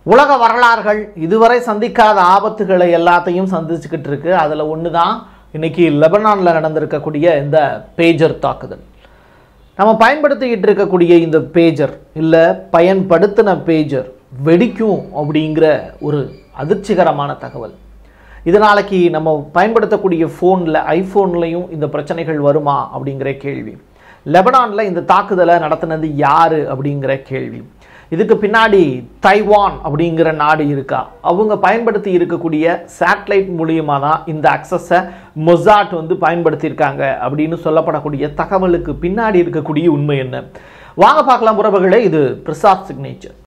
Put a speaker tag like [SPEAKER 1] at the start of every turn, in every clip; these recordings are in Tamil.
[SPEAKER 1] உலக வரலாறுகள் இதுவரை சந்திக்காத ஆபத்துகளை எல்லாத்தையும் சந்திச்சுக்கிட்டு இருக்கு அதில் ஒன்று தான் இன்னைக்கு லெபனானில் நடந்திருக்கக்கூடிய இந்த பேஜர் தாக்குதல் நம்ம பயன்படுத்திக்கிட்டு இருக்கக்கூடிய இந்த பேஜர் இல்லை பயன்படுத்தின பேஜர் வெடிக்கும் அப்படிங்கிற ஒரு அதிர்ச்சிகரமான தகவல் இது நாளைக்கு நம்ம பயன்படுத்தக்கூடிய ஃபோனில் ஐஃபோன்லையும் இந்த பிரச்சனைகள் வருமா அப்படிங்கிற கேள்வி லெபனானில் இந்த தாக்குதலை நடத்தினது யார் அப்படிங்கிற கேள்வி இதுக்கு பின்னாடி தைவான் அப்படிங்கிற நாடு இருக்கா அவங்க பயன்படுத்தி இருக்கக்கூடிய சேட்டலைட் மூலியமாக தான் இந்த அக்சஸை மொசாட் வந்து பயன்படுத்தியிருக்காங்க அப்படின்னு சொல்லப்படக்கூடிய தகவலுக்கு பின்னாடி இருக்கக்கூடிய உண்மை என்ன வாங்க பார்க்கலாம் உறவுகளே இது பிரசாத் சிக்னேச்சர்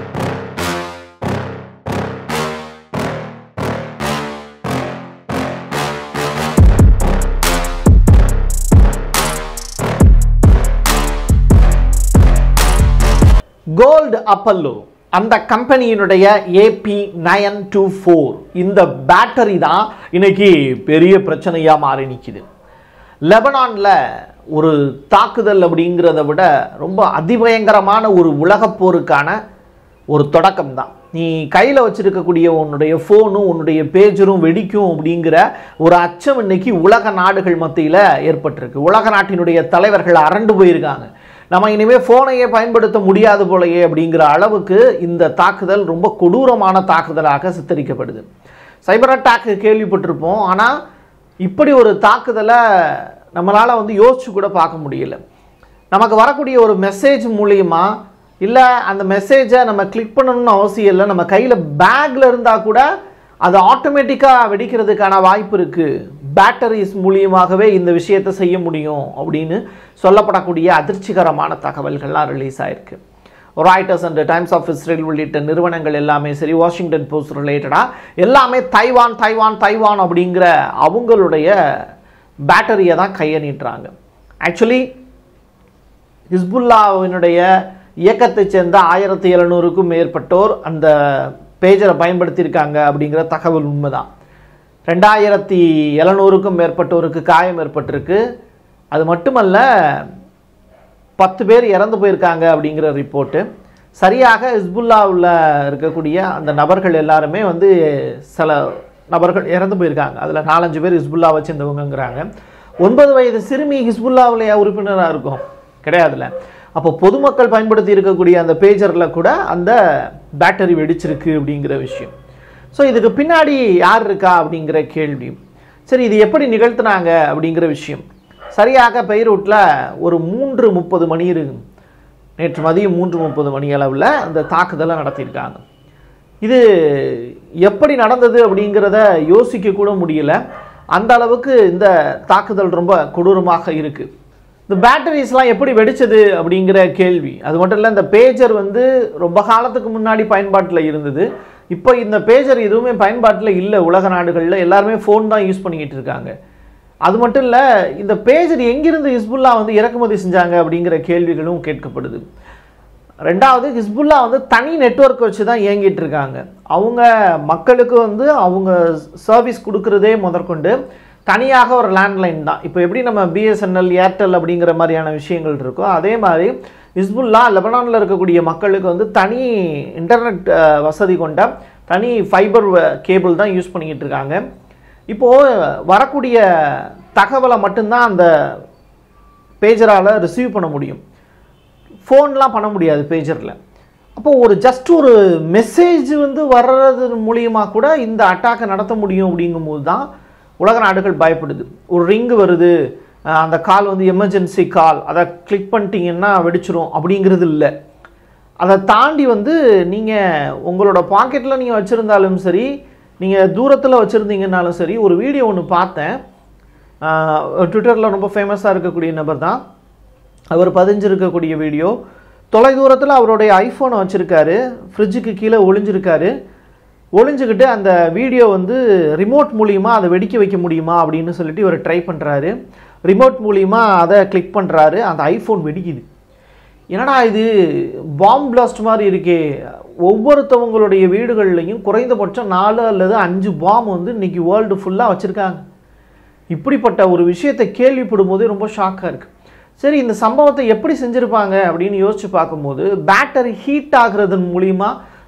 [SPEAKER 1] கோல்டு அப்பல்லோ அந்த கம்பெனியினுடைய ஏபி நயன் டூ ஃபோர் இந்த பேட்டரி தான் இன்னைக்கு பெரிய பிரச்சனையாக மாறி நிற்கிது லெபனானில் ஒரு தாக்குதல் அப்படிங்கிறத விட ரொம்ப அதிபயங்கரமான ஒரு உலகப் போருக்கான ஒரு தொடக்கம் தான் நீ கையில் வச்சிருக்கக்கூடிய உன்னுடைய ஃபோனும் உன்னுடைய பேஜரும் வெடிக்கும் அப்படிங்கிற ஒரு அச்சம் இன்னைக்கு உலக நாடுகள் மத்தியில் ஏற்பட்டிருக்கு உலக நாட்டினுடைய தலைவர்கள் அரண்டு போயிருக்காங்க நம்ம இனிமேல் ஃபோனையே பயன்படுத்த முடியாது போலயே அப்படிங்கிற அளவுக்கு இந்த தாக்குதல் ரொம்ப கொடூரமான தாக்குதலாக சித்தரிக்கப்படுது சைபர் அட்டாக்கு கேள்விப்பட்டிருப்போம் ஆனால் இப்படி ஒரு தாக்குதலை நம்மளால் வந்து யோசிச்சு கூட பார்க்க முடியல நமக்கு வரக்கூடிய ஒரு மெசேஜ் மூலியமா இல்லை அந்த மெசேஜை நம்ம கிளிக் பண்ணணும்னு அவசியம் இல்லை நம்ம கையில் பேக்கில் இருந்தால் கூட அது ஆட்டோமேட்டிக்காக வெடிக்கிறதுக்கான வாய்ப்பு இருக்குது பேட்டரிஸ் மூலியமாகவே இந்த விஷயத்தை செய்ய முடியும் அப்படின்னு சொல்லப்படக்கூடிய அதிர்ச்சிகரமான தகவல்கள்லாம் ரிலீஸ் ஆயிருக்கு Reuters and Times of Israel உள்ளிட்ட நிறுவனங்கள் எல்லாமே சரி வாஷிங்டன் போஸ்ட் ரிலேட்டடாக எல்லாமே தைவான் தைவான் தைவான் அப்படிங்கிற அவங்களுடைய பேட்டரியை தான் கையை நீட்டுறாங்க ஆக்சுவலி ஹிஸ்புல்லாவினுடைய இயக்கத்தைச் சேர்ந்த ஆயிரத்தி எழுநூறுக்கும் மேற்பட்டோர் அந்த பேஜரை பயன்படுத்தியிருக்காங்க அப்படிங்கிற தகவல் உண்மைதான் ரெண்டாயிரத்தி எழுநூறுக்கும் மேற்பட்டோருக்கு காயம் ஏற்பட்டிருக்கு அது மட்டுமல்ல பத்து பேர் இறந்து போயிருக்காங்க அப்படிங்கிற ரிப்போர்ட்டு சரியாக ஹிஸ்புல்லாவில் இருக்கக்கூடிய அந்த நபர்கள் எல்லாருமே வந்து சில நபர்கள் இறந்து போயிருக்காங்க அதில் நாலஞ்சு பேர் ஹிஸ்புல்லா வச்சிருந்தவங்கங்கிறாங்க ஒன்பது வயது சிறுமி ஹிஸ்புல்லாவிலேயே உறுப்பினராக இருக்கும் கிடையாதுல்ல அப்போ பொதுமக்கள் பயன்படுத்தி இருக்கக்கூடிய அந்த பேஜரில் கூட அந்த பேட்டரி வெடிச்சிருக்கு அப்படிங்கிற விஷயம் ஸோ இதுக்கு பின்னாடி யார் இருக்கா அப்படிங்கிற கேள்வி சரி இது எப்படி நிகழ்த்தினாங்க அப்படிங்கிற விஷயம் சரியாக பெய்ரூட்டில் ஒரு மூன்று முப்பது மணி இருக்கு நேற்று மதியம் மூன்று முப்பது மணி அளவில் அந்த தாக்குதலை நடத்தியிருக்காங்க இது எப்படி நடந்தது அப்படிங்கிறத யோசிக்க கூட முடியல அந்த அளவுக்கு இந்த தாக்குதல் ரொம்ப கொடூரமாக இருக்குது இந்த பேட்டரிஸ்லாம் எப்படி வெடிச்சது அப்படிங்கிற கேள்வி அது மட்டும் இல்லை இந்த பேஜர் வந்து ரொம்ப காலத்துக்கு முன்னாடி பயன்பாட்டில் இருந்தது இப்போ இந்த பேஜர் எதுவுமே பயன்பாட்டில் இல்லை உலக நாடுகளில் எல்லாருமே ஃபோன் தான் யூஸ் பண்ணிக்கிட்டு இருக்காங்க அது மட்டும் இல்லை இந்த பேஜர் எங்கிருந்து ஹிஸ்புல்லா வந்து இறக்குமதி செஞ்சாங்க அப்படிங்கிற கேள்விகளும் கேட்கப்படுது ரெண்டாவது ஹிஸ்புல்லா வந்து தனி நெட்வொர்க் வச்சு தான் இயங்கிட்டு இருக்காங்க அவங்க மக்களுக்கு வந்து அவங்க சர்வீஸ் கொடுக்குறதே முதற்கொண்டு தனியாக ஒரு லேண்ட்லைன் தான் இப்போ எப்படி நம்ம பிஎஸ்என்எல் ஏர்டெல் அப்படிங்கிற மாதிரியான விஷயங்கள் இருக்கோ அதே மாதிரி ஹிஸ்புல்லா லெபனானில் இருக்கக்கூடிய மக்களுக்கு வந்து தனி இன்டர்நெட் வசதி கொண்ட தனி ஃபைபர் கேபிள் தான் யூஸ் பண்ணிக்கிட்டு இருக்காங்க இப்போது வரக்கூடிய தகவலை மட்டும்தான் அந்த பேஜரால் ரிசீவ் பண்ண முடியும் ஃபோன்லாம் பண்ண முடியாது பேஜரில் அப்போது ஒரு ஜஸ்ட் ஒரு மெசேஜ் வந்து வர்றது மூலியமாக கூட இந்த அட்டாக்கை நடத்த முடியும் அப்படிங்கும்போது தான் உலக நாடுகள் பயப்படுது ஒரு ரிங்கு வருது அந்த கால் வந்து எமர்ஜென்சி கால் அதை கிளிக் பண்ணிட்டீங்கன்னா வெடிச்சிரும் அப்படிங்கிறது இல்லை அதை தாண்டி வந்து நீங்கள் உங்களோட பாக்கெட்டில் நீங்கள் வச்சுருந்தாலும் சரி நீங்கள் தூரத்தில் வச்சுருந்தீங்கன்னாலும் சரி ஒரு வீடியோ ஒன்று பார்த்தேன் ட்விட்டரில் ரொம்ப ஃபேமஸாக இருக்கக்கூடிய நபர் தான் அவர் பதிஞ்சிருக்கக்கூடிய வீடியோ தொலைதூரத்தில் அவருடைய ஐஃபோனை வச்சுருக்காரு ஃப்ரிட்ஜுக்கு கீழே ஒளிஞ்சிருக்காரு ஒளிஞ்சுக்கிட்டு அந்த வீடியோ வந்து ரிமோட் மூலிமா அதை வெடிக்க வைக்க முடியுமா அப்படின்னு சொல்லிட்டு இவர் ட்ரை பண்ணுறாரு ரிமோட் மூலிமா அதை கிளிக் பண்ணுறாரு அந்த ஐஃபோன் வெடிக்குது என்னடா இது பாம் பிளாஸ்ட் மாதிரி இருக்கே ஒவ்வொருத்தவங்களுடைய வீடுகள்லையும் குறைந்தபட்சம் நாலு அல்லது அஞ்சு பாம் வந்து இன்னைக்கு வேர்ல்டு ஃபுல்லாக வச்சுருக்காங்க இப்படிப்பட்ட ஒரு விஷயத்தை கேள்விப்படும் போதே ரொம்ப ஷாக்காக இருக்குது சரி இந்த சம்பவத்தை எப்படி செஞ்சுருப்பாங்க அப்படின்னு யோசிச்சு பார்க்கும்போது பேட்டரி ஹீட் ஆகுறதன் மூலிமா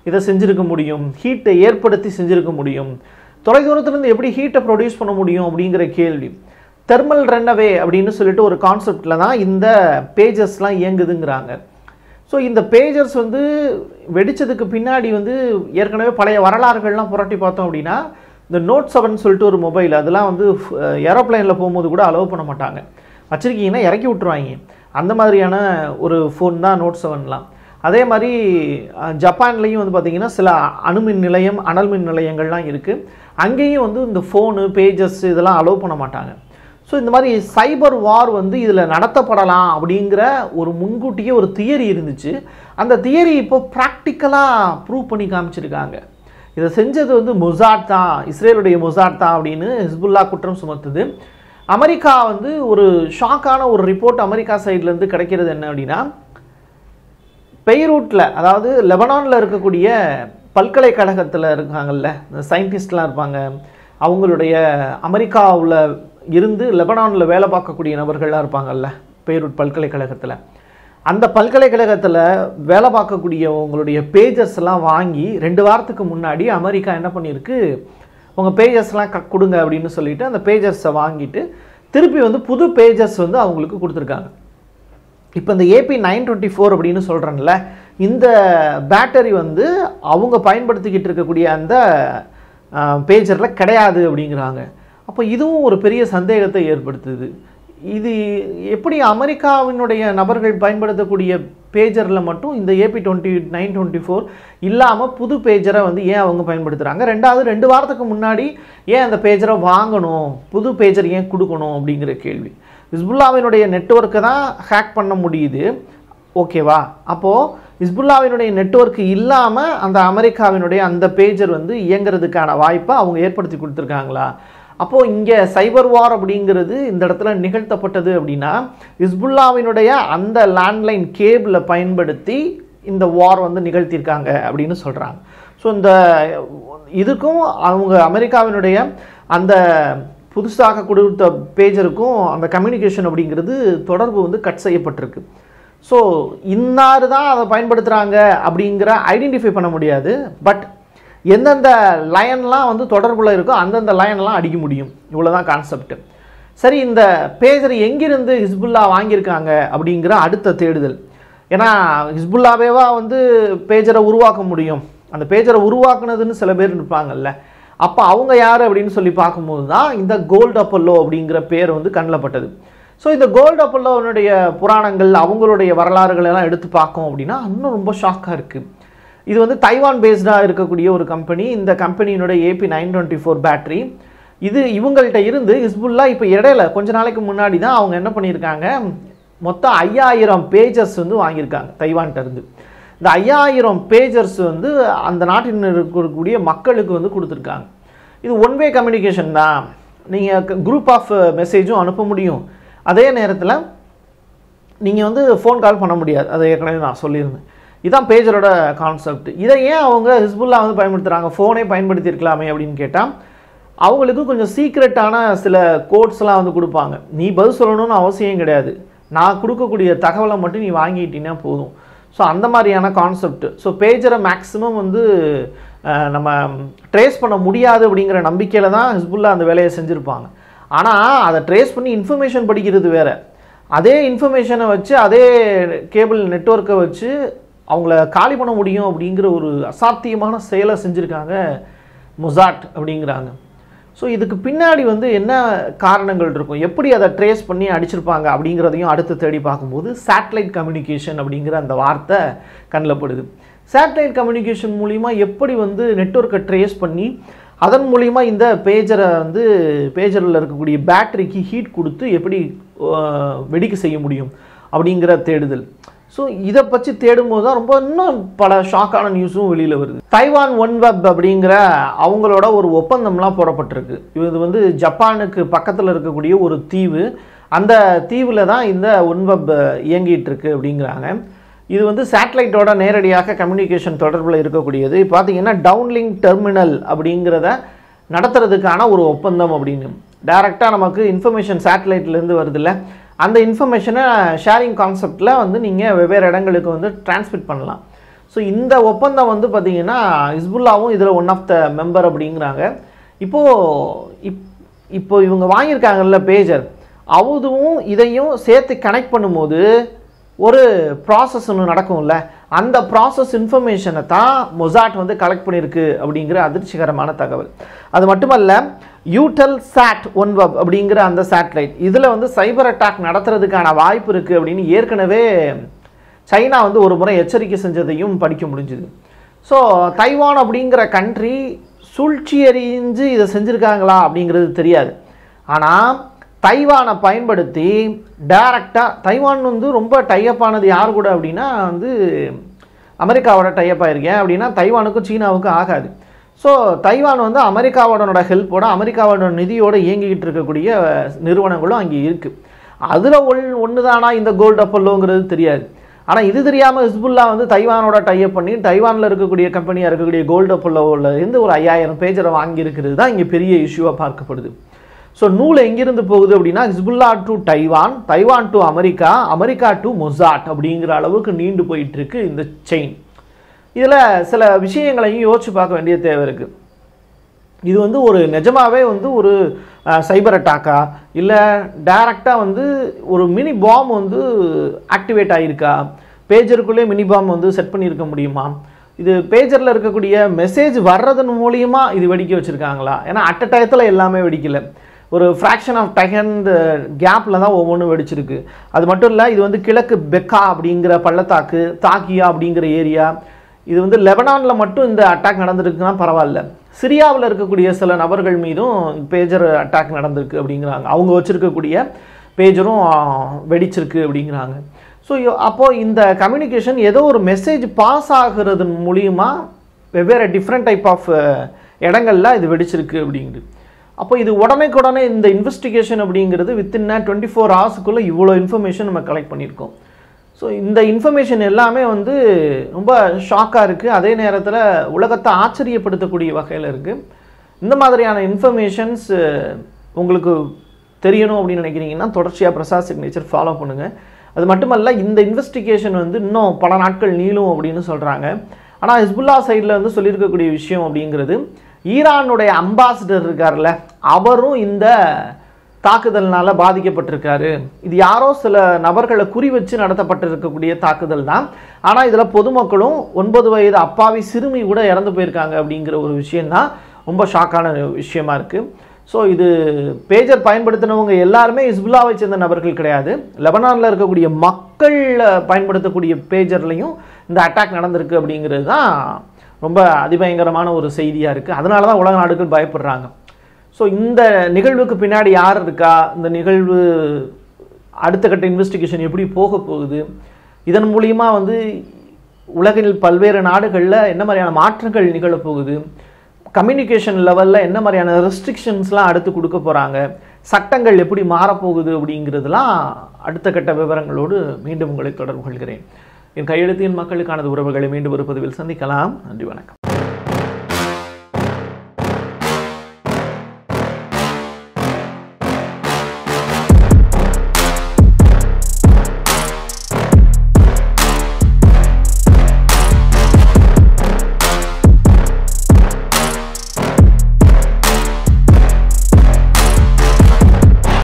[SPEAKER 1] இதை செஞ்சிருக்க முடியும் ஹீட்டை ஏற்படுத்தி செஞ்சிருக்க முடியும் தொலைதூரத்துலேருந்து எப்படி ஹீட்டை ப்ரொடியூஸ் பண்ண முடியும் அப்படிங்கிற கேள்வி தெர்மல் ரன்னவே அப்படின்னு சொல்லிட்டு ஒரு கான்செப்டில் தான் இந்த பேஜஸ்லாம் இயங்குதுங்கிறாங்க ஸோ இந்த பேஜர்ஸ் வந்து வெடிச்சதுக்கு பின்னாடி வந்து ஏற்கனவே பழைய வரலாறுகள்லாம் புரட்டி பார்த்தோம் அப்படின்னா இந்த நோட் செவன் சொல்லிட்டு ஒரு மொபைல் அதெல்லாம் வந்து ஏரோப்ளைனில் போகும்போது கூட அலோவ் பண்ண மாட்டாங்க வச்சுருக்கீங்கன்னா இறக்கி விட்ருவாங்க அந்த மாதிரியான ஒரு ஃபோன் தான் நோட் செவன்லாம் அதே மாதிரி அஹ், ஜப்பான்லேயும் வந்து பார்த்திங்கன்னா சில அணுமின் நிலையம் அனல் மின் நிலையங்கள்லாம் இருக்குது அங்கேயும் வந்து இந்த ஃபோனு பேஜஸ் இதெல்லாம் அலோவ் பண்ண மாட்டாங்க ஸோ இந்த மாதிரி சைபர் வார் வந்து இதில் நடத்தப்படலாம் அப்படிங்கிற ஒரு முன்கூட்டியே ஒரு தியரி இருந்துச்சு அந்த தியரி இப்போ ப்ராக்டிக்கலாக ப்ரூவ் பண்ணி காமிச்சிருக்காங்க இதை செஞ்சது வந்து மொசாட் தான் இஸ்ரேலுடைய மொசாட் தான் அப்படின்னு ஹிஸ்புல்லா குற்றம் சுமத்துது அமெரிக்கா வந்து ஒரு ஷாக்கான ஒரு ரிப்போர்ட் அமெரிக்கா சைட்லேருந்து கிடைக்கிறது என்ன அப்படின்னா பெய்ரூட்டில் அதாவது லெபனானில் இருக்கக்கூடிய பல்கலைக்கழகத்தில் இருக்காங்கல்ல இந்த சயின்டிஸ்ட்லாம் இருப்பாங்க அவங்களுடைய அமெரிக்காவில் இருந்து லெபனானில் வேலை பார்க்கக்கூடிய நபர்கள்லாம் இருப்பாங்கல்ல பெய்ரூட் பல்கலைக்கழகத்தில் அந்த பல்கலைக்கழகத்தில் வேலை பார்க்கக்கூடியவங்களுடைய பேஜஸ் எல்லாம் வாங்கி ரெண்டு வாரத்துக்கு முன்னாடி அமெரிக்கா என்ன பண்ணியிருக்கு உங்கள் பேஜஸ்லாம் க கொடுங்க அப்படின்னு சொல்லிட்டு அந்த பேஜஸை வாங்கிட்டு திருப்பி வந்து புது பேஜஸ் வந்து அவங்களுக்கு கொடுத்துருக்காங்க இப்போ இந்த ஏபி நைன் டுவெண்ட்டி ஃபோர் அப்படின்னு சொல்கிறேன்ல இந்த பேட்டரி வந்து அவங்க பயன்படுத்திக்கிட்டு இருக்கக்கூடிய அந்த பேஜரில் கிடையாது அப்படிங்கிறாங்க அப்போ இதுவும் ஒரு பெரிய சந்தேகத்தை ஏற்படுத்துது இது எப்படி அமெரிக்காவினுடைய நபர்கள் பயன்படுத்தக்கூடிய பேஜரில் மட்டும் இந்த AP twenty nine twenty four இல்லாமல் புது பேஜரை வந்து ஏன் அவங்க பயன்படுத்துகிறாங்க ரெண்டாவது ரெண்டு வாரத்துக்கு முன்னாடி ஏன் அந்த பேஜரை வாங்கணும் புது பேஜர் ஏன் கொடுக்கணும் அப்படிங்கிற கேள்வி ஹிஸ்புல்லாவினுடைய நெட்வொர்க்கை தான் ஹேக் பண்ண முடியுது ஓகேவா அப்போது ஹிஸ்புல்லாவினுடைய நெட்வொர்க் இல்லாமல் அந்த அமெரிக்காவினுடைய அந்த பேஜர் வந்து இயங்குறதுக்கான வாய்ப்பை அவங்க ஏற்படுத்தி கொடுத்துருக்காங்களா அப்போது இங்கே சைபர் வார் அப்படிங்கிறது இந்த இடத்துல நிகழ்த்தப்பட்டது அப்படின்னா ஹிஸ்புல்லாவினுடைய அந்த லேண்ட்லைன் கேபிளை பயன்படுத்தி இந்த வார் வந்து நிகழ்த்தியிருக்காங்க அப்படின்னு சொல்கிறாங்க ஸோ இந்த இதுக்கும் அவங்க அமெரிக்காவினுடைய அந்த புதுசாக கொடுத்த பேஜருக்கும் அந்த கம்யூனிகேஷன் அப்படிங்கிறது தொடர்பு வந்து கட் செய்யப்பட்டிருக்கு ஸோ இன்னார் தான் அதை பயன்படுத்துகிறாங்க அப்படிங்கிற ஐடென்டிஃபை பண்ண முடியாது பட் எந்தெந்த லைன்லாம் வந்து தொடர்புல இருக்கோ அந்தந்த லைன்லாம் அடிக்க முடியும் இவ்வளோதான் கான்செப்ட் சரி இந்த பேஜர் எங்கிருந்து ஹிஸ்புல்லா வாங்கியிருக்காங்க அப்படிங்கிற அடுத்த தேடுதல் ஏன்னா ஹிஸ்புல்லாவேவா வந்து பேஜரை உருவாக்க முடியும் அந்த பேஜரை உருவாக்குனதுன்னு சில பேர் இருப்பாங்கல்ல அப்போ அவங்க யார் அப்படின்னு சொல்லி பார்க்கும்போது தான் இந்த கோல்டு அப்பல்லோ அப்படிங்கிற பேர் வந்து கண்ணில் பட்டது ஸோ இந்த கோல்டு அப்பல்லோனுடைய புராணங்கள் அவங்களுடைய வரலாறுகள் எல்லாம் எடுத்து பார்க்கோம் அப்படின்னா இன்னும் ரொம்ப ஷாக்காக இருக்குது இது வந்து தைவான் பேஸ்டாக இருக்கக்கூடிய ஒரு கம்பெனி இந்த கம்பெனியினுடைய AP nine twenty four battery இது இவங்கள்ட்ட இருந்து ஹிஸ்புல்லா இப்போ இடையில கொஞ்ச நாளைக்கு முன்னாடி தான் அவங்க என்ன பண்ணியிருக்காங்க மொத்தம் ஐயாயிரம் பேஜஸ் வந்து வாங்கியிருக்காங்க தைவான்ட்ட இருந்து இந்த ஐயாயிரம் பேஜர்ஸ் வந்து அந்த நாட்டில் இருக்கக்கூடிய மக்களுக்கு வந்து கொடுத்துருக்காங்க இது ஒன் வே கம்யூனிகேஷன் தான் நீங்கள் குரூப் ஆஃப் மெசேஜும் அனுப்ப முடியும் அதே நேரத்தில் நீங்கள் வந்து ஃபோன் கால் பண்ண முடியாது அதை ஏற்கனவே நான் சொல்லியிருந்தேன் இதான் பேஜரோட கான்செப்ட் இதை ஏன் அவங்க ஹிஸ்புல்லா வந்து பயன்படுத்துகிறாங்க ஃபோனே பயன்படுத்தியிருக்கலாமே அப்படின்னு கேட்டால் அவங்களுக்கு கொஞ்சம் சீக்ரெட்டான சில கோட்ஸ்லாம் வந்து கொடுப்பாங்க நீ பதில் சொல்லணும்னு அவசியம் கிடையாது நான் கொடுக்கக்கூடிய தகவலை மட்டும் நீ வாங்கிட்டீங்கன்னா போதும் ஸோ அந்த மாதிரியான கான்செப்ட் ஸோ பேஜரை மேக்ஸிமம் வந்து அஹ், நம்ம ட்ரேஸ் பண்ண முடியாது அப்படிங்கிற நம்பிக்கையில் தான் ஹிஸ்புல்லா அந்த வேலையை செஞ்சுருப்பாங்க ஆனால் அதை ட்ரேஸ் பண்ணி இன்ஃபர்மேஷன் படிக்கிறது வேற அதே இன்ஃபர்மேஷனை வச்சு அதே கேபிள் நெட்வொர்க்கை வச்சு அவங்கள காலி பண்ண முடியும் அப்படிங்கிற ஒரு அசாத்தியமான செயலை செஞ்சுருக்காங்க மொசாட் அப்படிங்கிறாங்க ஸோ இதுக்கு பின்னாடி வந்து என்ன காரணங்கள் இருக்கும் எப்படி அதை ட்ரேஸ் பண்ணி அடிச்சிருப்பாங்க அப்படிங்கிறதையும் அடுத்து தேடி பார்க்கும்போது சேட்டலைட் கம்யூனிகேஷன் அப்படிங்கிற அந்த வார்த்தை கண்ணில் படுது சேட்டலைட் கம்யூனிகேஷன் மூலிமா எப்படி வந்து நெட்வொர்க்கை ட்ரேஸ் பண்ணி அதன் மூலிமா இந்த பேஜரை வந்து பேஜரில் இருக்கக்கூடிய பேட்டரிக்கு ஹீட் கொடுத்து எப்படி அஹ், வெடிக்க செய்ய முடியும் அப்படிங்கிற தேடுதல் ஸோ இதை பற்றி தேடும்போது தான் ரொம்ப இன்னும் பல ஷாக்கான நியூஸும் வெளியில் வருது தைவான் ஒன் வெப் அப்படிங்கிற அவங்களோட ஒரு ஒப்பந்தம்லாம் போடப்பட்டிருக்கு இது வந்து ஜப்பானுக்கு பக்கத்தில் இருக்கக்கூடிய ஒரு தீவு அந்த தீவில் தான் இந்த ஒன் வெப் இயங்கிட்டு இருக்கு அப்படிங்கிறாங்க இது வந்து சேட்டலைட்டோட நேரடியாக கம்யூனிகேஷன் தொடர்பில் இருக்கக்கூடியது பார்த்தீங்கன்னா டவுன்லிங்க் டெர்மினல் அப்படிங்கிறத நடத்துறதுக்கான ஒரு ஒப்பந்தம் அப்படின்னு டைரெக்டாக நமக்கு இன்ஃபர்மேஷன் சேட்டலைட்லேருந்து வருதுல்ல அந்த இன்ஃபர்மேஷனை ஷேரிங் கான்செப்டில் வந்து நீங்கள் வெவ்வேறு இடங்களுக்கு வந்து டிரான்ஸ்மிட் பண்ணலாம் ஸோ இந்த ஒப்பந்தம் வந்து பார்த்தீங்கன்னா ஹிஸ்புல்லாவும் இதில் ஒன் ஆஃப் த மெம்பர் அப்படிங்கிறாங்க இப்போது இப் இப்போ இவங்க வாங்கியிருக்காங்கல்ல பேஜர் அதுவும் இதையும் சேர்த்து கனெக்ட் பண்ணும்போது ஒரு ப்ராசஸ் ஒன்று நடக்கும்ல அந்த ப்ராசஸ் இன்ஃபர்மேஷனை தான் மொசாட் வந்து கலெக்ட் பண்ணியிருக்கு அப்படிங்கிற அதிர்ச்சிகரமான தகவல் அது மட்டுமல்ல யூடெல் சாட் ஒன் வெப் அப்படிங்கிற அந்த சேட்டலைட் இதில் வந்து சைபர் அட்டாக் நடத்துறதுக்கான வாய்ப்பு இருக்குது அப்படின்னு ஏற்கனவே சைனா வந்து ஒரு முறை எச்சரிக்கை செஞ்சதையும் படிக்க முடிஞ்சுது ஸோ தைவான் அப்படிங்கிற கண்ட்ரி சூழ்ச்சி எறிஞ்சு இதை செஞ்சுருக்காங்களா அப்படிங்கிறது தெரியாது ஆனால் தைவானை பயன்படுத்தி டைரக்டாக தைவான் வந்து ரொம்ப டைப் ஆனது யார் கூட அப்படின்னா வந்து அமெரிக்காவோட டைப் ஆயிருக்கேன் அப்படின்னா தைவானுக்கும் சீனாவுக்கும் ஆகாது ஸோ தைவான் வந்து அமெரிக்காவோட ஹெல்ப்போட அமெரிக்காவோட நிதியோட இயங்கிக்கிட்டு இருக்கக்கூடிய நிறுவனங்களும் அங்கே இருக்குது அதில் ஒன் ஒன்று தானா இந்த கோல்டு அப்பல்லோங்கிறது தெரியாது ஆனால் இது தெரியாமல் ஹிஸ்புல்லா வந்து தைவானோட டைப் பண்ணி தைவானில் இருக்கக்கூடிய கம்பெனியாக இருக்கக்கூடிய கோல்டு அப்பல்லோவில் இருந்து ஒரு ஐயாயிரம் பேஜரை வாங்கியிருக்கிறது தான் இங்கே பெரிய இஷ்யூவாக பார்க்கப்படுது ஸோ நூல் எங்கிருந்து போகுது அப்படின்னா Hezbollah to Taiwan Taiwan to America America to Mossad அப்படிங்கிற அளவுக்கு நீண்டு போயிட்டு இருக்கு இந்த செயின் இதில் சில விஷயங்களையும் யோசிச்சு பார்க்க வேண்டிய தேவை இருக்குது இது வந்து ஒரு நிஜமாவே வந்து ஒரு சைபர் அட்டாக்கா இல்லை டைரக்டாக வந்து ஒரு மினி பாம் வந்து ஆக்டிவேட் ஆகிருக்கா பேஜருக்குள்ளே மினி பாம் வந்து செட் பண்ணியிருக்க முடியுமா இது பேஜரில் இருக்கக்கூடிய மெசேஜ் வர்றதன் மூலியமா இது வெடிக்க வச்சுருக்காங்களா ஏன்னா அட் டயத்தில் எல்லாமே வெடிக்கல ஒரு ஃப்ராக்ஷன் ஆஃப் செகண்ட் கேப்பில் தான் ஒவ்வொன்றும் வெடிச்சிருக்கு அது மட்டும் இல்லை இது வந்து கிழக்கு பெக்கா அப்படிங்கிற பள்ளத்தாக்கு தாக்கியா அப்படிங்கிற ஏரியா இது வந்து லெபனானில் மட்டும் இந்த அட்டாக் நடந்திருக்குன்னா பரவாயில்ல சிரியாவில் இருக்கக்கூடிய சில நபர்கள் மீதும் பேஜர் அட்டாக் நடந்திருக்கு அப்படிங்கிறாங்க அவங்க வச்சுருக்கக்கூடிய பேஜரும் வெடிச்சிருக்கு அப்படிங்கிறாங்க ஸோ அப்போது இந்த கம்யூனிகேஷன் ஏதோ ஒரு மெசேஜ் பாஸ் ஆகுறது மூலியமா வெவ்வேறு டிஃப்ரெண்ட் டைப் ஆஃப் இடங்கள்ல இது வெடிச்சிருக்கு அப்படிங்குது அப்போ இது உடனேக்குடனே இந்த இன்வெஸ்டிகேஷன் அப்படிங்கிறது வித்தின் டுவெண்ட்டி ஃபோர் ஹவர்ஸுக்குள்ளே இவ்வளோ இன்ஃபர்மேஷன் நம்ம கலெக்ட் பண்ணியிருக்கோம் ஸோ இந்த இன்ஃபர்மேஷன் எல்லாமே வந்து ரொம்ப ஷாக்காக இருக்குது அதே நேரத்தில் உலகத்தை ஆச்சரியப்படுத்தக்கூடிய வகையில் இருக்குது இந்த மாதிரியான இன்ஃபர்மேஷன்ஸ் உங்களுக்கு தெரியணும் அப்படின்னு நினைக்கிறீங்கன்னா தொடர்ச்சியாக பிரசாத் சிக்னேச்சர் ஃபாலோ பண்ணுங்கள் அது மட்டுமல்ல இந்த இன்வெஸ்டிகேஷன் வந்து இன்னும் பல நாட்கள் நீளும் அப்படின்னு சொல்கிறாங்க ஆனால் ஹிஸ்புல்லா சைடில் வந்து சொல்லியிருக்கக்கூடிய விஷயம் அப்படிங்கிறது ஈரானுடைய அம்பாசிடர் இருக்கார்ல அவரும் இந்த தாக்குதல்னால பாதிக்கப்பட்டிருக்காரு இது யாரோ சில நபர்களை குறி வச்சு நடத்தப்பட்டிருக்கக்கூடிய தாக்குதல் தான் ஆனால் இதில் பொதுமக்களும் ஒன்பது வயது அப்பாவி சிறுமி கூட இறந்து போயிருக்காங்க அப்படிங்கிற ஒரு விஷயம்தான் ரொம்ப ஷாக்கான விஷயமா இருக்குது ஸோ இது பேஜர் பயன்படுத்தினவங்க எல்லாருமே இஸ்புல்லாவை சேர்ந்த நபர்கள் கிடையாது லெபனானில் இருக்கக்கூடிய மக்கள் பயன்படுத்தக்கூடிய பேஜர்லையும் இந்த அட்டாக் நடந்திருக்கு அப்படிங்கிறது தான் ரொம்ப அதிபயங்கரமான ஒரு செய்தியாக இருக்குது அதனால தான் உலக நாடுகள் பயப்படுறாங்க ஸோ இந்த நிகழ்வுக்கு பின்னாடி யார் இருக்கா இந்த நிகழ்வு அடுத்த கட்ட இன்வெஸ்டிகேஷன் எப்படி போக போகுது இதன் மூலியமா வந்து உலகில் பல்வேறு நாடுகளில் என்ன மாதிரியான மாற்றங்கள் நிகழப்போகுது கம்யூனிகேஷன் லெவலில் என்ன மாதிரியான ரெஸ்ட்ரிக்ஷன்ஸ்லாம் அடுத்து கொடுக்க போகிறாங்க சட்டங்கள் எப்படி மாறப்போகுது அப்படிங்கிறதுலாம் அடுத்த கட்ட விவரங்களோடு மீண்டும் உங்களை தொடர்பு கொள்கிறேன் என் கையெழுத்தின் மக்களுக்கானது உறவுகளை மீண்டும் ஒரு பதிவில் சந்திக்கலாம் நன்றி வணக்கம்